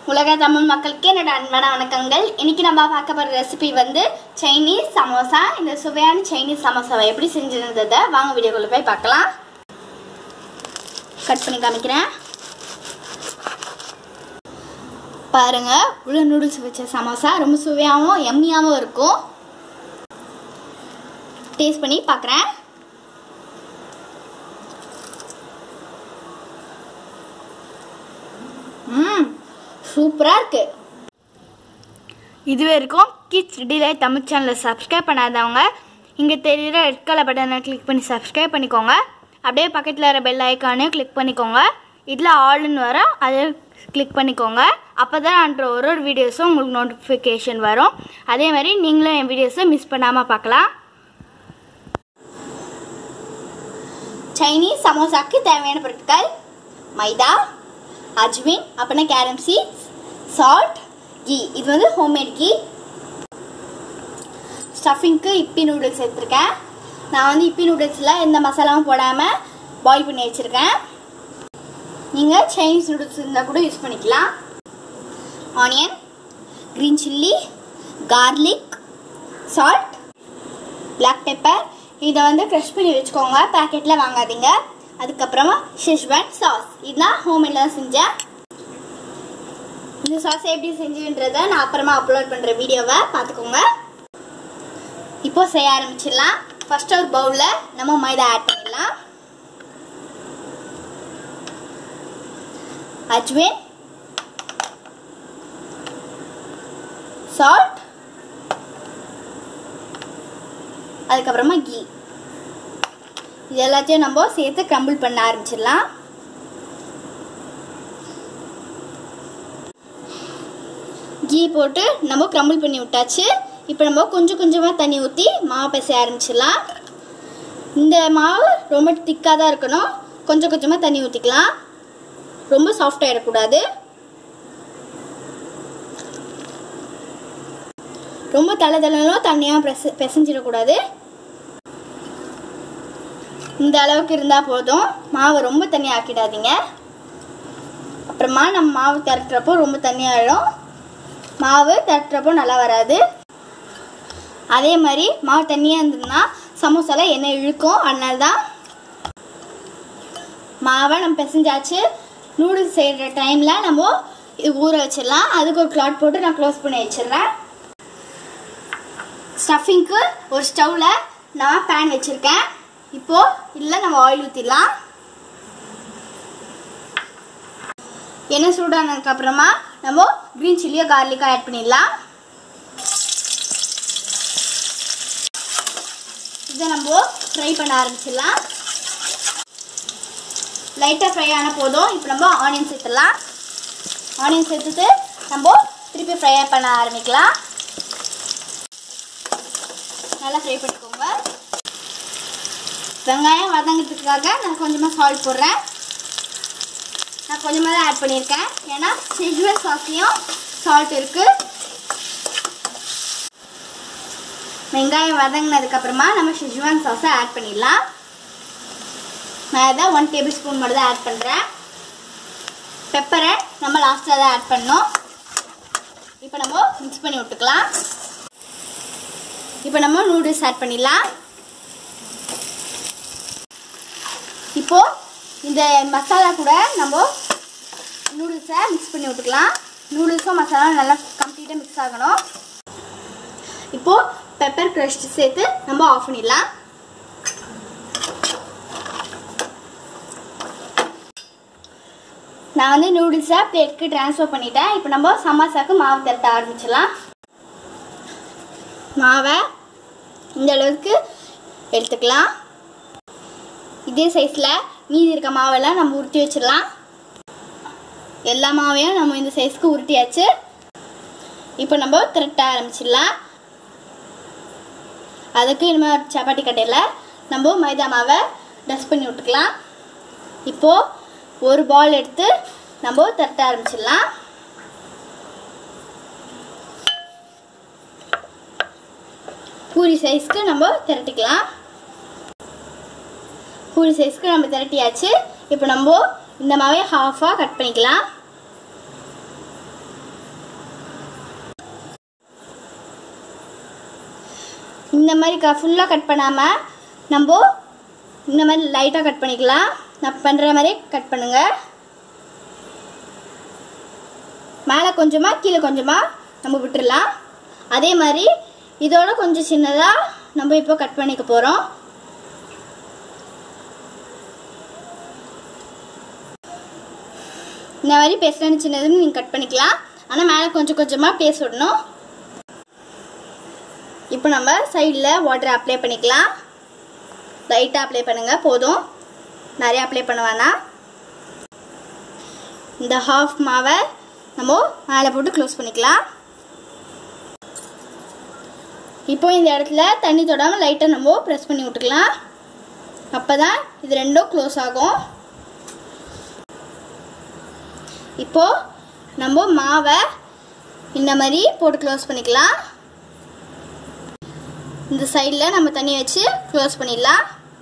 உலக தமிழ் மக்களுக்கு என்னோட அன்பான வணக்கங்கள் இன்னைக்கு நம்ம பார்க்க போகிற ரெசிபி வந்து சைனீஸ் சமோசா இந்த சுவையான சைனீஸ் சமோசாவை எப்படி செஞ்சிருந்ததை வாங்க வீடியோக்குள்ள போய் பார்க்கலாம் கட் பண்ணி காமிக்கிறேன் பாருங்க உள்ள நூடுல்ஸ் வச்ச சமோசா ரொம்ப சுவையாகவும் எம்மியாகவும் இருக்கும் டேஸ்ட் பண்ணி பார்க்குறேன் ம் சூப்பராக இருக்கு இது வரைக்கும் கிட்ஸ் டிலைட் தமிழ் சேனலை சப்ஸ்கிரைப் பண்ணாதவங்க இங்கே தெரியுற ரெட் கலர் பட்டனை கிளிக் பண்ணி சப்ஸ்கிரைப் பண்ணிக்கோங்க அப்படியே பக்கத்தில் வர பெல் ஐக்கானையும் கிளிக் பண்ணிக்கோங்க இதில் ஆல்னு வரும் அதை கிளிக் பண்ணிக்கோங்க அப்போ தான் அன்ற ஒரு ஒரு வீடியோஸும் உங்களுக்கு நோட்டிஃபிகேஷன் வரும் அதே மாதிரி நீங்களும் என் வீடியோஸை மிஸ் பண்ணாமல் பார்க்கலாம் சைனீஸ் சமோசாக்கு தேவையான பொருட்கள் மைதா அஜ்வின் அப்படின்னா கேரம் சீட்ஸ் சால்ட் கீ இது வந்து ஹோம்மேட் கீ ஸ்டஃபிங்க்கு இப்பி நூடுல்ஸ் எடுத்திருக்கேன் நான் வந்து இப்பி நூடுல்ஸில் எந்த மசாலாவும் போடாமல் பாயில் பண்ணி வச்சுருக்கேன் நீங்கள் சைனீஸ் நூடுல்ஸ் இருந்தால் கூட யூஸ் பண்ணிக்கலாம் onion green chilli garlic salt black pepper இதை வந்து க்ரஷ் பண்ணி வச்சுக்கோங்க பேக்கெட்டில் வாங்காதீங்க அதுக்கப்புறமா ஷெஷ்வான் சாஸ் இதுதான் ஹோம்மேடில் தான் செஞ்சேன் இந்த சாஸ் எப்படி செஞ்சுன்றதை நான் அப்புறமா அப்லோட் பண்ணுற வீடியோவை பார்த்துக்கோங்க இப்போ செய்ய ஆரம்பிச்சிடலாம் ஃபர்ஸ்ட் ஒரு பவுலில் நம்ம மைதா ஆட் பண்ணிடலாம் அஜ்வின் சால்ட் அதுக்கப்புறமா கீ இது எல்லாத்தையும் நம்ம சேர்த்து க்ரம்பிள் பண்ண ஆரம்பிச்சிடலாம் கீ போட்டு நம்ம க்ரம்பிள் பண்ணி விட்டாச்சு இப்போ நம்ம கொஞ்சம் கொஞ்சமாக தண்ணி ஊற்றி மாவு பிசைய ஆரம்பிச்சிடலாம் இந்த மாவு ரொம்ப திக்காக தான் இருக்கணும் கொஞ்சம் கொஞ்சமாக தண்ணி ஊற்றிக்கலாம் ரொம்ப சாஃப்ட் ஆகிடக்கூடாது ரொம்ப தலை தலைலும் தண்ணியாக பிச பிசைஞ்சிடக்கூடாது இந்த அளவுக்கு இருந்தால் போதும் மாவை ரொம்ப தண்ணி ஆக்கிடாதீங்க அப்புறமா நம்ம மாவு திரட்டுறப்போ ரொம்ப தண்ணி ஆகிடும் மாவு திரட்டுறப்போ நல்லா வராது அதே மாதிரி மாவு தண்ணியாக இருந்ததுன்னா சமோசாவில் எண்ணெய் இழுக்கும் அதனால தான் மாவை நம்ம பிசைஞ்சாச்சு நூடுல்ஸ் செய்கிற டைமில் நம்ம இது ஊற வச்சிடலாம் அதுக்கு ஒரு கிளாட் போட்டு நான் க்ளோஸ் பண்ணி வச்சிடுறேன் ஸ்டஃபிங்க்கு ஒரு ஸ்டவ்வில் நான் பேன் வச்சுருக்கேன் இப்போ இதில் நம்ம ஆயில் ஊற்றிடலாம் எண்ணெய் சூடானதுக்கு அப்புறமா நம்ம க்ரீன் சில்லியோ கார்லிக்கோ ஆட் பண்ணிடலாம் இதை நம்ம ஃப்ரை பண்ண ஆரம்பிச்சிடலாம் லைட்டாக ஃப்ரை ஆன போதும் இப்போ நம்ம ஆனியன் சேர்த்துடலாம் ஆனியன் சேர்த்துட்டு நம்ம திருப்பி ஃப்ரை பண்ண ஆரம்பிக்கலாம் நல்லா ஃப்ரை பண்ணிக்கோங்க வெங்காயம் வதங்கிறதுக்காக நான் கொஞ்சமாக சால்ட் போடுறேன் நான் கொஞ்சமாக தான் ஆட் பண்ணியிருக்கேன் ஏன்னா செஜ்வன் சாஸ்லேயும் சால்ட் இருக்குது வெங்காயம் வதங்கினதுக்கப்புறமா நம்ம ஷெஜ்வான் சாஸை ஆட் பண்ணிடலாம் நான் இதை ஒன் டேபிள் ஸ்பூன் மட்டும் தான் ஆட் பண்ணுறேன் பெப்பரை நம்ம லாஸ்ட்டாக தான் ஆட் பண்ணோம் இப்போ நம்ம மிக்ஸ் பண்ணி விட்டுக்கலாம் இப்போ நம்ம நூடுல்ஸ் ஆட் பண்ணிடலாம் இப்போ இந்த மசாலா கூட நம்ம நூடுல்ஸை மிக்ஸ் பண்ணி விட்டுக்கலாம் நூடுல்ஸும் மசாலாவும் நல்லா கம்ப்ளீட்டாக மிக்ஸ் ஆகணும் இப்போது பெப்பர் க்ரஷ் சேர்த்து நம்ம ஆஃப் பண்ணிடலாம் நான் வந்து நூடுல்ஸை பிளேட்க்கு ட்ரான்ஸ்ஃபர் பண்ணிட்டேன் இப்போ நம்ம சமோசாக்கு மாவு திரட்ட ஆரம்பிச்சிடலாம் மாவை இந்த அளவுக்கு எடுத்துக்கலாம் இதே சைஸில் மீதி இருக்க மாவெல்லாம் நம்ம உருட்டி வச்சிடலாம் எல்லா மாவையும் நம்ம இந்த சைஸ்க்கு உருட்டியாச்சு இப்போ நம்ம திரட்ட ஆரம்பிச்சிடலாம் அதுக்கு இனிமேல் சப்பாத்தி கட்டையில் நம்ம மைதா மாவை டஸ்ட் பண்ணி விட்டுக்கலாம் இப்போது ஒரு பால் எடுத்து நம்ம திரட்ட ஆரம்பிச்சிடலாம் பூரி சைஸ்க்கு நம்ம திரட்டிக்கலாம் பூரி சைஸ்க்கு நம்ம திரட்டியாச்சு இப்போ நம்ம இந்த மாவை ஹாஃபாக கட் பண்ணிக்கலாம் இந்த மாதிரி க ஃபுல்லாக கட் பண்ணாமல் நம்ம இந்த மாதிரி லைட்டாக கட் பண்ணிக்கலாம் நான் பண்ணுற மாதிரி கட் பண்ணுங்கள் மேலே கொஞ்சமாக கீழே கொஞ்சமாக நம்ம விட்டுறலாம் அதே மாதிரி இதோட கொஞ்சம் சின்னதாக நம்ம இப்போ கட் பண்ணிக்க போகிறோம் இந்த மாதிரி பேஸ்டான சின்னதுன்னு நீங்கள் கட் பண்ணிக்கலாம் ஆனால் மேலே கொஞ்சம் கொஞ்சமாக பேஸ்ட் விடணும் இப்போ நம்ம சைடில் வாட்டர் அப்ளை பண்ணிக்கலாம் லைட்டாக அப்ளை பண்ணுங்கள் போதும் நிறைய அப்ளை பண்ண வேணாம் இந்த ஹாஃப் மாவை நம்ம மேலே போட்டு க்ளோஸ் பண்ணிக்கலாம் இப்போ இந்த இடத்துல தண்ணி தொடாமல் லைட்டாக நம்ம ப்ரெஸ் பண்ணி விட்டுக்கலாம் அப்போ தான் இது ரெண்டும் க்ளோஸ் ஆகும் இப்போ நம்ம மாவை இந்த மாதிரி போட்டு க்ளோஸ் பண்ணிக்கலாம் இந்த சைடில் நம்ம தண்ணி வச்சு க்ளோஸ் பண்ணிடலாம்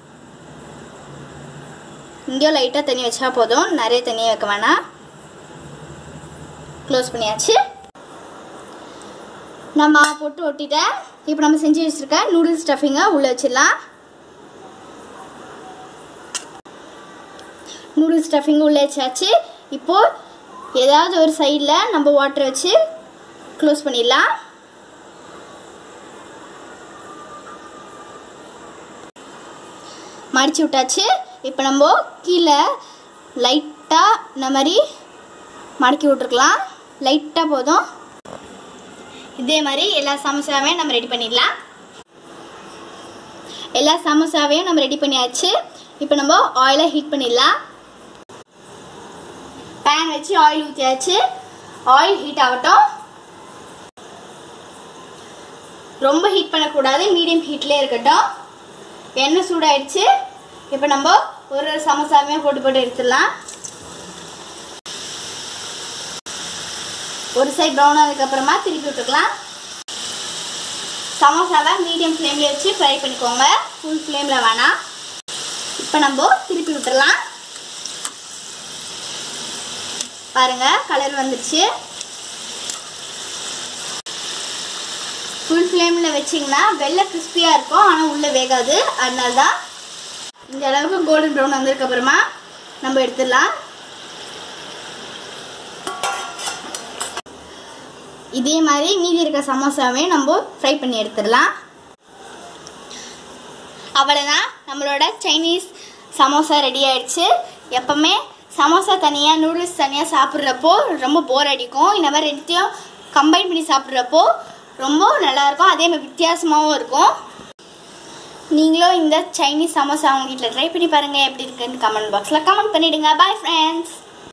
இங்கேயும் லைட்டாக தண்ணி வச்சா போதும் நிறைய தண்ணி வைக்க வேணாம் க்ளோஸ் பண்ணியாச்சு நான் மாவு போட்டு ஒட்டிட்டேன் இப்போ நம்ம செஞ்சு வச்சுருக்க நூடுல்ஸ் ஸ்டஃபிங்கை உள்ளே வச்சிடலாம் நூடுல்ஸ் ஸ்டஃபிங் உள்ளே வச்சாச்சு இப்போது ஏதாவது ஒரு சைடில் நம்ம வாட்டர் வச்சு க்ளோஸ் பண்ணிடலாம் மடிச்சு விட்டாச்சு இப்போ நம்ம கீழே லைட்டாக இந்த மாதிரி மடக்கி விட்ருக்கலாம் லைட்டாக போதும் இதே மாதிரி எல்லா சமோசாவையும் நம்ம ரெடி பண்ணிடலாம் எல்லா சமோசாவையும் நம்ம ரெடி பண்ணியாச்சு இப்போ நம்ம ஆயிலை ஹீட் பண்ணிடலாம் பேன் வச்சு ஆயில் ஊற்றியாச்சு ஆயில் ஹீட் ஆகட்டும் ரொம்ப ஹீட் பண்ணக்கூடாது மீடியம் ஹீட்லேயே இருக்கட்டும் எண்ணெய் சூடாயிடுச்சு இப்போ நம்ம ஒரு ஒரு சமோசாவையும் போட்டு போட்டு எடுத்துடலாம் ஒரு சைட் ப்ரௌன் ஆனதுக்கப்புறமா திருப்பி விட்டுக்கலாம் சமோசாவை மீடியம் ஃப்ளேமில் வச்சு ஃப்ரை பண்ணிக்கோங்க ஃபுல் ஃப்ளேமில் வேணாம் இப்போ நம்ம திருப்பி விட்டுறலாம் பாருங்க கலர் வந்துடுச்சு ஃபுல் ஃப்ளேமில் வச்சிங்கன்னா வெள்ளை கிறிஸ்பியாக இருக்கும் ஆனால் உள்ளே வேகாது அதனால தான் இந்த அளவுக்கு கோல்டன் ப்ரௌன் வந்ததுக்கப்புறமா நம்ம எடுத்துடலாம் இதே மாதிரி மீதி இருக்க சமோசாவையும் நம்ம ஃப்ரை பண்ணி எடுத்துடலாம் அவ்வளோதான் நம்மளோட சைனீஸ் சமோசா ரெடி ஆயிடுச்சு எப்பவுமே சமோசா தனியாக நூடுல்ஸ் தனியாக சாப்பிட்றப்போ ரொம்ப போர் அடிக்கும் இந்த மாதிரி ரெண்டுத்தையும் கம்பைன் பண்ணி சாப்பிட்றப்போ ரொம்ப நல்லாயிருக்கும் அதே மாதிரி வித்தியாசமாகவும் இருக்கும் நீங்களும் இந்த சைனீஸ் சமோசா உங்கள் வீட்டில் ட்ரை பண்ணி பாருங்கள் எப்படி இருக்குன்னு கமெண்ட் பாக்ஸில் கமெண்ட் பண்ணிவிடுங்க பாய் ஃப்ரெண்ட்ஸ்